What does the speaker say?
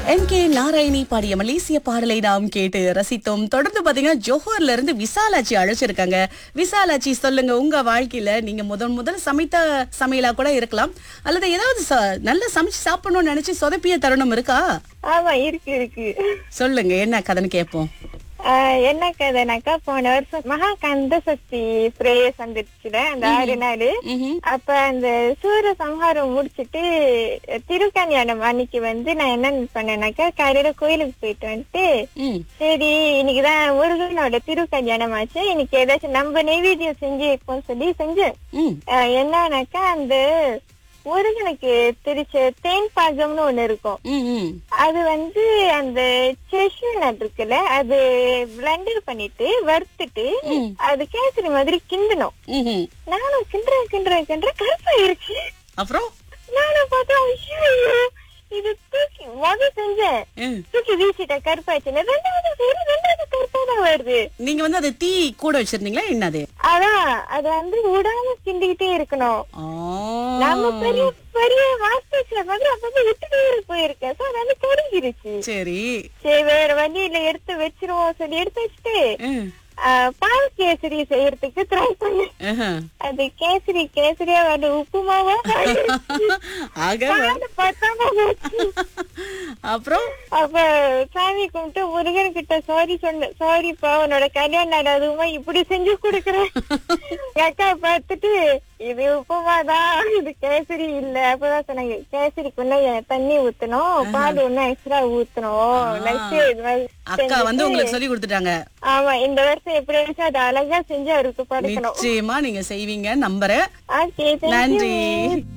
N K Narayani பாடிய மலேசிய பாடலை நாம் கேட்டு ரசித்தோம் தொடர்ந்து பாத்தீங்கன்னா ஜோஹர்ல இருந்து விசாலாச்சி அழைச்சிருக்காங்க விசாலாச்சி சொல்லுங்க உங்க வாழ்க்கையில நீங்க முதன் முதல் சமைத்த சமையலா கூட இருக்கலாம் அல்லது ஏதாவது ச- நல்லா சமைச்சு சாப்பிடணும்னு நினைச்சு சொதப்பிய தருணம் இருக்கா ஆமா இருக்கு இருக்கு சொல்லுங்க என்ன கதைன்னு கேட்போம் ஆஹ் என்ன கதைனாக்கா போன வருஷம் மகா கந்த சக்தி பிரேயர்ஸ் வந்துருச்சுல அந்த ஆறு நாள் ம்ஹும். அப்ப அந்த சூர சம்ஹாரம் முடிச்சிட்டு திருக்கல்யாணம் அன்னைக்கு வந்து நான் என்ன பண்ணேனாக்கா காலையில கோயிலுக்கு போயிட்டு வந்துட்டு ம் சரி இன்னைக்குதான் முருகனோட திருக்கல்யாணம் ஆச்சு இன்னைக்கு ஏதாச்சும் நம்ம நெய்வேத்தியம் செஞ்சு வைப்போம் சொல்லி செஞ்சேன் ம் ஆஹ் என்னன்னாக்கா அந்த முருகனுக்கு தெரிச்ச தேன் பாகம்னு ஒண்ணு இருக்கும் ம் ம் அது வந்து அந்த செஷு நட் இருக்குல்ல அது பிளண்டர் பண்ணிட்டு வறுத்துட்டு ம். அது கேசரி மாதிரி கிண்டணும் ம்ஹும். நானும் கிண்டுறேன் கிண்டுறேன் கிண்டுறேன் கருப்பாயிருச்சு அப்புறம் நானும் பார்த்தா ஐயோ இது தூக்கி முத செஞ்சேன் ம். தூக்கி வீசிட்டேன் கருப்பாயிடுச்சு ரெண்டாவது சரி ரெண்டாவது கருப்பா தான் வருது நீங்க வந்து அதை தீ கூட வச்சிருந்தீங்களா என்னது அதான் அது வந்து விடாம கிண்டிக்கிட்டே இருக்கணும் ஆ. நம்ம பெரிய பெரிய வாஸ்து மாதிரி அப்பப்ப விட்டுட்டே போயிருக்கேன் சோ அது வந்து கருகிருச்சு சரி சரி வேற வண்டியில எடுத்து வச்சிருவோம் சொல்லி எடுத்து வச்சுட்டு ம். ஆஹ், பால் கேசரி செய்யறதுக்கு ட்ரை பண்ணேன் ஆஹா. அது கேசரி கேசரியா வந்து உப்புமாவா ஆக பால் பத்தாம போச்சு. அப்புறம் அப்ப சாமி கும்பிட்டு முருகன் கிட்ட சாரி சொன்ன சாரிப்பா உன்னோட கல்யாண நாள் அதுவுமா இப்படி செஞ்சு கொடுக்குறேன் எங்க அக்கா பார்த்துட்டு இது உப்புமாதான் இது கேசரி இல்ல அப்பதான் சொன்னாங்க கேசரிக்கு இன்னும் தண்ணி ஊத்தணும் பால் இன்னும் எக்ஸ்ட்ரா ஊத்தணும் next இது மாதிரி அக்கா வந்து செஞ்சுட்டு- உங்களுக்கு சொல்லி கொடுத்துட்டாங்க ஆமா இந்த வருஷம் எப்படியாச்சும் அதை அழகா செஞ்சு அவருக்கு படைக்கணும் நிச்சயமா நீங்க செய்வீங்க நம்புறேன் ஓகே நன்றி